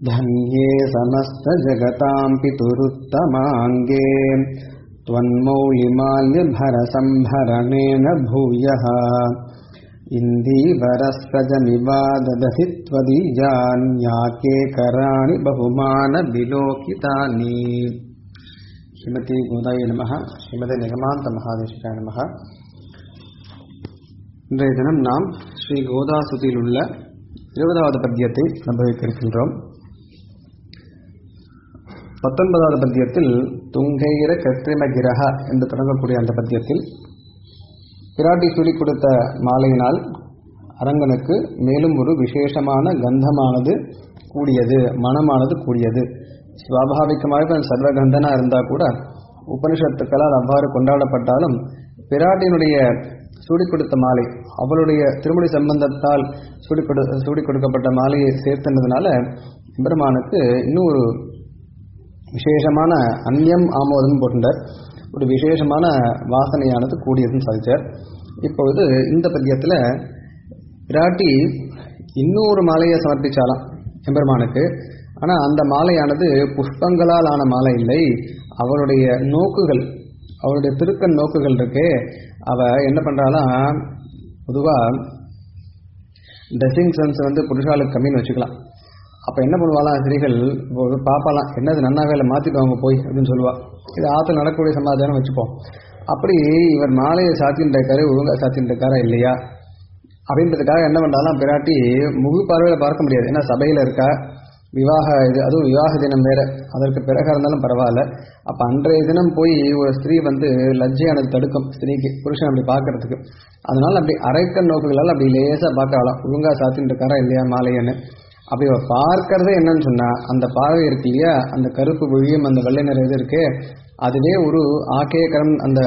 धन्ये समस्तजगतां पितुरुत्तमाङ्गे त्वन्मौलिमाल्यभरसम्भरणेन भूयः इन्दीवरस्रजमिवाददहि त्वदीयान्याके कराणि बहुमानविलोकितानि श्रीमती गोदाय नमः श्रीमती निगमान्त மகாதேசிகாய நமக இன்றைய தினம் நாம் ஸ்ரீ கோதாசுதியில் உள்ள இருபதாவது பத்தியத்தை அனுபவிக்க இருக்கின்றோம் பத்தொன்பதாவது பத்தியத்தில் துங்கைர கத்திரிம கிரக என்று தொடங்கக்கூடிய அந்த பத்தியத்தில் பிராட்டி சொல்லிக் கொடுத்த மாலையினால் அரங்கனுக்கு மேலும் ஒரு விசேஷமான கந்தமானது கூடியது மனமானது கூடியது சுவாபாவிகமாக சர்வகந்தனா இருந்தால் கூட உபனிஷத்துக்களால் அவ்வாறு கொண்டாடப்பட்டாலும் பிராட்டியினுடைய சூடி கொடுத்த மாலை அவளுடைய திருமணி சம்பந்தத்தால் சூடி கொடு சூடி கொடுக்கப்பட்ட மாலையை சேர்த்துனதுனால பெருமானுக்கு இன்னும் ஒரு விசேஷமான அந்நியம் ஆமோதம் போன்ற ஒரு விசேஷமான வாசனையானது கூடியதுன்னு சாதிச்சார் இப்பொழுது இந்த பத்தியத்தில் பிராட்டி இன்னொரு மாலையை சமர்ப்பிச்சாலாம் எம்பெருமானுக்கு ஆனால் அந்த மாலையானது புஷ்பங்களால் ஆன மாலை இல்லை அவளுடைய நோக்குகள் அவளுடைய திருக்கண் நோக்குகள் இருக்கு அவ என்ன பண்றாலாம் பொதுவாக ட்ரெஸ்ஸிங் சென்ஸ் வந்து புருஷாளுக்கு கம்மின்னு வச்சுக்கலாம் அப்போ என்ன பண்ணுவாலாம் ஸ்திரீகள் பாப்பாலாம் என்னது நன்னா வேலை மாற்றிட்டு வாங்க போய் அப்படின்னு சொல்லுவா இது ஆற்று நடக்கக்கூடிய சமாதானம் வச்சுப்போம் அப்படி இவர் மாலையை சாத்தின்னு இருக்காரு ஒழுங்காக சாத்தின்னு இருக்காரா இல்லையா அப்படின்றதுக்காக என்ன பண்ணாலும் பிராட்டி முழு பார்வையில் பார்க்க முடியாது ஏன்னா சபையில் இருக்கா விவாக இது அதுவும் விவாக தினம் வேற அதற்கு பிறகு இருந்தாலும் பரவாயில்ல அப்போ அன்றைய தினம் போய் ஒரு ஸ்திரீ வந்து லஜ்ஜையானது தடுக்கும் ஸ்திரீக்கு புருஷன் அப்படி பார்க்கறதுக்கு அதனால அப்படி அரைக்கண் நோக்குகளால் அப்படி லேசாக பார்க்கலாம் ஒழுங்கா சாத்தின்னு இருக்காரா இல்லையா மாலையன்னு அப்படி பார்க்கறதே என்னன்னு சொன்னா அந்த பார்வை இருக்கு இல்லையா அந்த கருப்பு விழியும் அந்த வெள்ளை நிற இது இருக்கு அதுவே ஒரு ஆக்கேகரம் அந்த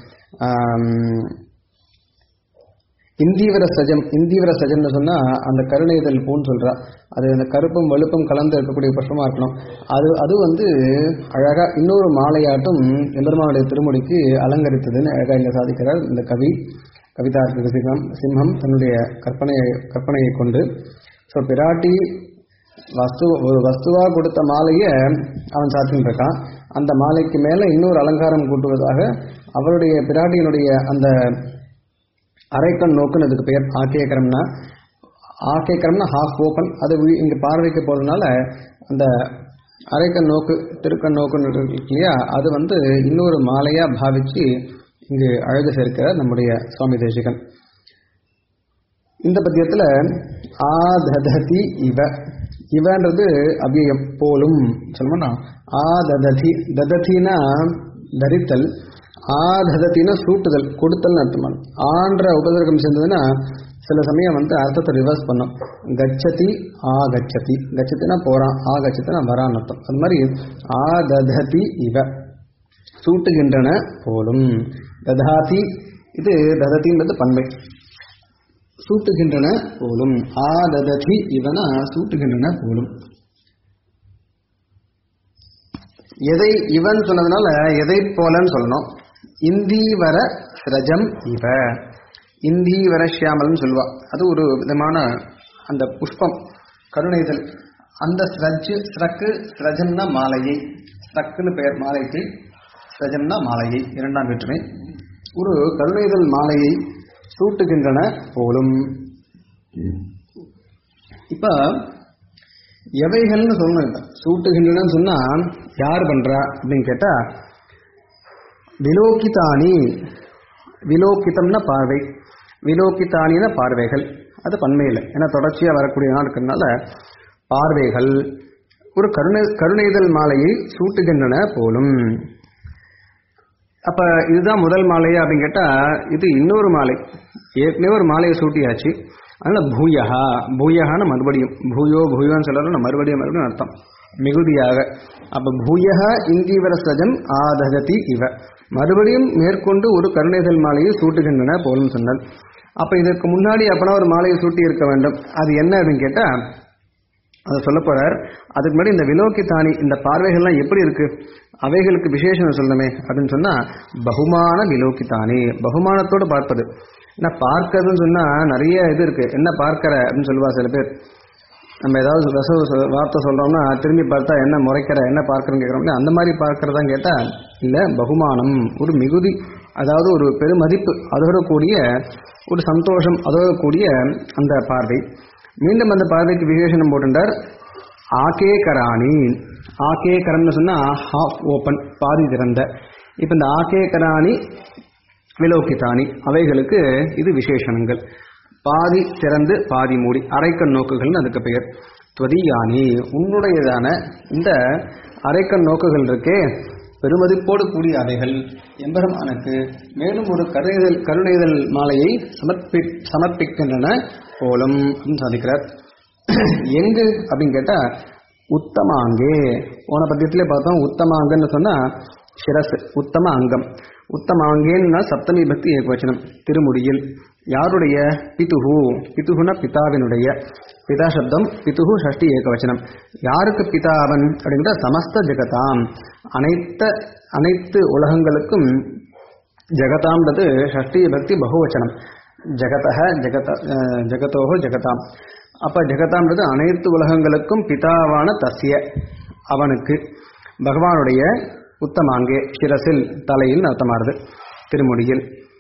இந்தீவர சஜம் இந்தீவர சஜம்னு சொன்னா அந்த கருணைதல் பூன்னு சொல்றா அது அந்த கருப்பும் வெளுப்பும் கலந்து இருக்கக்கூடிய புஷ்பமா இருக்கணும் அது அது வந்து அழகா இன்னொரு மாலையாட்டும் எம்பெருமானுடைய திருமுடிக்கு அலங்கரித்ததுன்னு அழகா இங்க சாதிக்கிறார் இந்த கவி கவிதார்த்த சிங்கம் சிம்மம் தன்னுடைய கற்பனையை கற்பனையை கொண்டு ஸோ பிராட்டி வஸ்து ஒரு வஸ்துவாக கொடுத்த மாலையை அவன் சாத்தின்னு இருக்கான் அந்த மாலைக்கு மேலே இன்னொரு அலங்காரம் கூட்டுவதாக அவருடைய பிராட்டியினுடைய அந்த அரைக்கண் நோக்குன்னு அதுக்கு பெயர் ஆக்கியக்கரம்னா ஆக்கியக்கரம்னா ஹாஃப் ஓப்பன் அது இங்கே பார்வைக்கு போகிறதுனால அந்த அரைக்கண் நோக்கு திருக்கண் நோக்குன்னு இருக்கு இல்லையா அது வந்து இன்னொரு மாலையாக பாவிச்சு இங்கு அழகு சேர்க்கிற நம்முடைய சுவாமி தேசிகன் இந்த பத்தியத்தில் ஆததி இவ இவன்றது அபியம் போலும் சொல்லணும்னா ஆததி தததினா தரித்தல் ஆததத்தினா சூட்டுதல் கொடுத்தல் அர்த்தமான ஆன்ற உபதர்க்கம் சேர்ந்ததுன்னா சில சமயம் வந்து அர்த்தத்தை ரிவர்ஸ் பண்ணும் கச்சதி ஆ கச்சதி கச்சத்தினா போறான் ஆ கச்சத்தினா வரான் அர்த்தம் அது மாதிரி ஆததி இவ சூட்டுகின்றன போலும் ததாதி இது ததத்தின்றது பன்மை சூட்டுகின்றன போலும் ஆததி இவனா சூட்டுகின்றன போலும் எதை இவன் சொன்னதுனால எதை போலன்னு சொல்லணும் இந்தீவர சிரஜம் இவ இந்தீவர ஷியாமல்னு சொல்லுவா அது ஒரு விதமான அந்த புஷ்பம் கருணைதல் அந்த ஸ்ரஜ் ஸ்ரக்கு ஸ்ரஜம்னா மாலையை ஸ்ரக்குன்னு பெயர் மாலைக்கு ஸ்ரஜம்னா மாலையை இரண்டாம் வேற்றுமை ஒரு கருணைதல் மாலையை சூட்டுகின்றன போலும் இப்ப எவைகள்னு சொல்லணும் சூட்டுகின்றன சொன்னா யார் பண்றா அப்படின்னு கேட்டா விலோக்கிதானி விலோக்கிதம்னா பார்வை விலோக்கிதானின பார்வைகள் அது பன்மையில் ஏன்னா தொடர்ச்சியாக வரக்கூடிய நாள் இருக்கிறதுனால பார்வைகள் ஒரு கருணை கருணைதல் மாலையை சூட்டுகின்றன போலும் அப்ப இதுதான் முதல் மாலையா அப்படின்னு கேட்டா இது இன்னொரு மாலை ஏற்கனவே ஒரு மாலையை சூட்டியாச்சு அதனால பூயஹா பூயஹான்னு மறுபடியும் பூயோ பூயோன்னு சொல்லணும் மறுபடியும் மறுபடியும் அர்த்தம் மிகுதியாக அப்ப பூயக இந்தீவர சஜம் ஆதகதி இவ மறுபடியும் மேற்கொண்டு ஒரு கருணைதல் மாலையை சூட்டுகின்றன போலும் சொன்னல் அப்ப இதற்கு முன்னாடி அப்பனா ஒரு மாலையை சூட்டி இருக்க வேண்டும் அது என்ன அப்படின்னு கேட்டா அதை சொல்ல போறார் அதுக்கு முன்னாடி இந்த விலோக்கி தானி இந்த பார்வைகள்லாம் எப்படி இருக்கு அவைகளுக்கு விசேஷம் சொல்லணுமே அப்படின்னு சொன்னா பகுமான விலோக்கி தானி பகுமானத்தோடு பார்ப்பது ஏன்னா பார்க்கறதுன்னு சொன்னா நிறைய இது இருக்கு என்ன பார்க்கற அப்படின்னு சொல்லுவா சில பேர் நம்ம ஏதாவது ரச வார்த்தை சொல்றோம்னா திரும்பி பார்த்தா என்ன முறைக்கிற என்ன பார்க்கறன்னு கேட்குறோம்ல அந்த மாதிரி பார்க்கறதா கேட்டா இல்ல பகுமானம் ஒரு மிகுதி அதாவது ஒரு பெருமதிப்பு அதோட கூடிய ஒரு சந்தோஷம் அதோட கூடிய அந்த பார்வை மீண்டும் அந்த பார்வைக்கு விசேஷனம் போட்டுட்டார் ஆகே கராணி ஆகே கரம்னு சொன்னா ஹாஃப் ஓப்பன் பாதி திறந்த இப்ப இந்த ஆகே கராணி விலோக்கிதானி அவைகளுக்கு இது விசேஷணங்கள் பாதி திறந்து பாதி மூடி அரைக்கண் நோக்குகள்னு அதுக்கு பெயர் துவதியானி உன்னுடையதான இந்த அரைக்கண் நோக்குகள் இருக்கே பெருமதிப்போடு கூடிய அவைகள் எம்பெருமானுக்கு மேலும் ஒரு கருணைதல் கருணைதல் மாலையை சமர்ப்பி சமர்ப்பிக்கின்றன போலும் அப்படின்னு சாதிக்கிறார் எங்கு அப்படின்னு கேட்டா உத்தமாங்கே போன பத்தியத்திலே பார்த்தோம் உத்தமாங்கன்னு சொன்னா சிரஸ் உத்தம அங்கம் உத்தமாங்கேன்னா சப்தமி பக்தி ஏகவச்சனம் திருமுடியில் யாருடைய பிதுகு பிதுகுனா பிதாவினுடைய பிதா சப்தம் பிதுகு ஷஷ்டி ஏகவச்சனம் யாருக்கு பிதா அவன் அப்படிங்கிற சமஸ்த ஜெகதாம் அனைத்த அனைத்து உலகங்களுக்கும் ஜெகதாம்ன்றது ஷஷ்டி பக்தி பகுவச்சனம் ஜெகதக ஜெகத அஹ், ஜெகதோஹோ ஜெகதாம் அப்ப ஜெகதாம்ன்றது அனைத்து உலகங்களுக்கும் பிதாவான தஸ்ய அவனுக்கு பகவானுடைய உத்தமாங்கே சிரசில் தலையில் அர்த்தமாறுது திருமுடியில்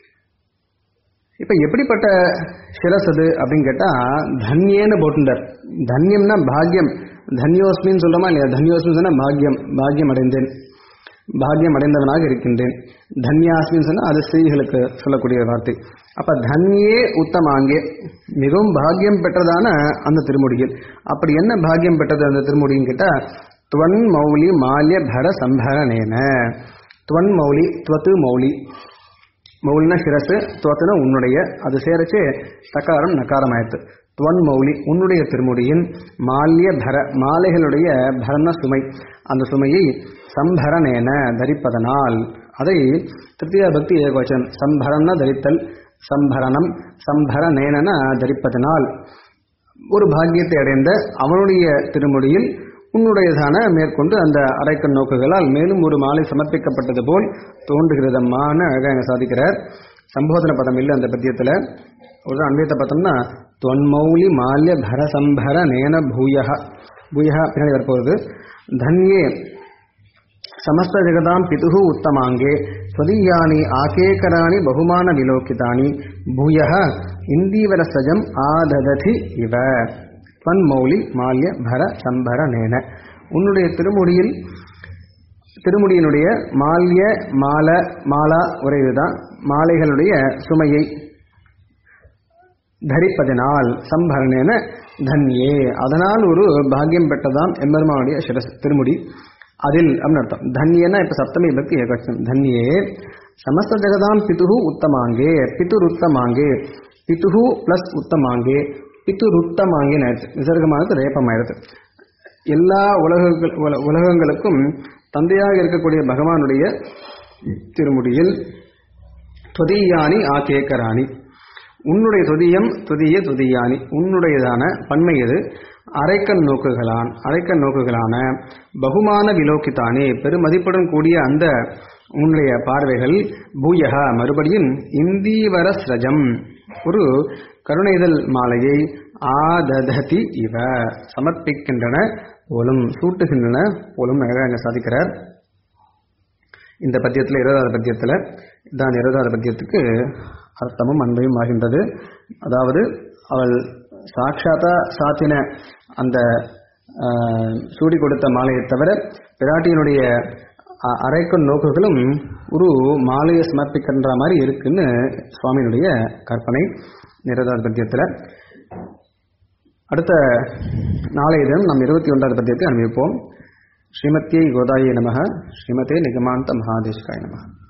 இப்ப எப்படிப்பட்ட சிரஸ் அது அப்படின்னு கேட்டா தன்யேன்னு போட்டுண்டார் தன்யம்னா பாக்யம் தன்யோஸ்மின்னு சொல்றோமா இல்லையா தன்யோஸ்மின்னு சொன்னா பாக்யம் பாக்யம் அடைந்தேன் பாக்யம் அடைந்தவனாக இருக்கின்றேன் தன்யாஸ்மின்னு சொன்னா அது ஸ்திரீகளுக்கு சொல்லக்கூடிய வார்த்தை அப்ப தன்யே உத்தமாங்கே மிகவும் பாக்கியம் பெற்றதான அந்த திருமுடியில் அப்படி என்ன பாக்கியம் பெற்றது அந்த திருமுடின்னு கேட்டா துவன் மௌலி மால்ய பர சம்பரணேன துவன் மௌலி துவத்து மௌலி மௌலினா சிரசு துவத்துனா உன்னுடைய அது சேரச்சு தக்காரம் நக்காரம் ஆயிடுத்து துவன் மௌலி உன்னுடைய திருமுடியின் மால்ய பர மாலைகளுடைய பரண சுமை அந்த சுமையை சம்பரணேன தரிப்பதனால் அதை திருத்தியா பக்தி ஏகவச்சனம் சம்பரம்னா தரித்தல் சம்பரணம் சம்பரணேன தரிப்பதனால் ஒரு பாக்கியத்தை அடைந்த அவனுடைய திருமுடியில் உன்னுடையதான மேற்கொண்டு அந்த அரைக்கண் நோக்குகளால் மேலும் ஒரு மாலை சமர்ப்பிக்கப்பட்டது போல் தோன்றுகிறதம்மான அழகாக சாதிக்கிறார் சம்போதன பதம் இல்லை அந்த பத்தியத்தில் ஒரு அன்பியத்தை பார்த்தோம்னா தொன்மௌலி மால்ய பரசம்பர நேன பூயக பூயக பின்னாடி வரப்போகுது தன்யே సమస్త జగదాం పితు ఉత్తమాంగే స్వదీయాని ఆకేకరాణి బహుమాన విలోకితాని భూయ ఇందీవర సజం ఆదదతి ఇవ த்வன்மௌலி மால்ய பர சம்பர நேன உன்னுடைய திருமுடியில் திருமுடியினுடைய மால்ய மால மாலா ஒரே இதுதான் மாலைகளுடைய சுமையை தரிப்பதனால் சம்பரணேன தன்யே அதனால் ஒரு பாக்கியம் பெற்றதாம் எம்பெருமானுடைய சிரஸ் திருமுடி அதில் அப்படின்னு அர்த்தம் தன்யேனா இப்ப சப்தமி பக்தி ஏகவச்சனம் தன்யே சமஸ்த ஜெகதாம் பிதுகு உத்தமாங்கே பிதுருத்தமாங்கே பிதுகு பிளஸ் உத்தமாங்கே பிதுருத்தமாங்கே ஆயிடுச்சு விசர்க்கமானது ரேப்பமாயிடுது எல்லா உலகங்கள் உல- உலகங்களுக்கும் தந்தையாக இருக்கக்கூடிய பகவானுடைய திருமுடியில் துதியானி ஆகேக்கராணி உன்னுடைய துதியம் துதிய துதியானி உன்னுடையதான பன்மை எது அரைக்கண் நோக்குகளான் அரைக்கண் நோக்குகளான பகுமான விலோக்கித்தானே பெருமதிப்புடன் கூடிய அந்த உன்னுடைய பார்வைகள் பூயகா மறுபடியும் இந்தீவர ஸ்ரஜம் ஒரு கருணைதல் மாலையை ஆதததி இவ சமர்ப்பிக்கின்றன போலும் சூட்டுகின்றன போலும் அழகாக சாதிக்கிறார் இந்த பத்தியத்தில் இருபதாவது பத்தியத்தில் தான் இருபதாவது பத்தியத்துக்கு அர்த்தமும் அன்பையும் ஆகின்றது அதாவது அவள் சாட்சாத்தா சாத்தின அந்த ஆஹ், சூடி கொடுத்த மாலையை தவிர பிராட்டியினுடைய அ- அரைக்கும் நோக்குகளும் ஒரு மாலையை சமர்ப்பிக்கின்ற மாதிரி இருக்குன்னு சுவாமியினுடைய கற்பனை இருபதாவது பத்தியத்தில் அடுத்த நாளைய தினம் நாம் இருபத்தி ஒன்றாவது பத்தியத்தை அனுபவிப்போம் ஸ்ரீமத்தியை கோதாயை நமக ஸ்ரீமதே நிகமாந்த மகாதேஷ்காய நமக